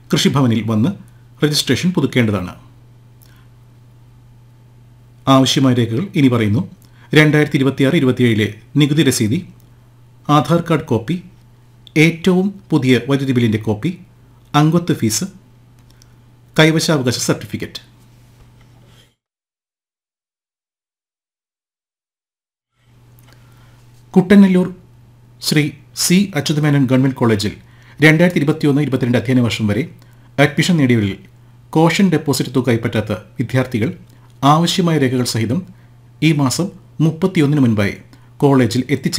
കൃഷിഭവനിൽ വന്ന് രജിസ്ട്രേഷൻ പുതുക്കേണ്ടതാണ് ആവശ്യമായ രേഖകൾ ഇനി പറയുന്നു രണ്ടായിരത്തി ഇരുപത്തിയാറ് ഇരുപത്തിയേഴിലെ നികുതി രസീതി ആധാർ കാർഡ് കോപ്പി ഏറ്റവും പുതിയ വൈദ്യുതി ബില്ലിൻ്റെ കോപ്പി അംഗത്വ ഫീസ് കൈവശാവകാശ certificate Kuttanellur Sree C Achutha Menon government കോളേജിൽ രണ്ടായിരത്തി ഇരുപത്തിയൊന്ന് ഇരുപത്തിരണ്ട് അധ്യയന വർഷം വരെ അഡ്മിഷൻ നേടിയവരിൽ കോഷൻ ഡെപ്പോസിറ്റ് തുക കൈപ്പറ്റാത്ത വിദ്യാർത്ഥികൾ ആവശ്യമായ രേഖകൾ സഹിതം ഈ മാസം മുപ്പത്തിയൊന്നിന് മുൻപായി കോളേജിൽ എത്തിച്ചേരണം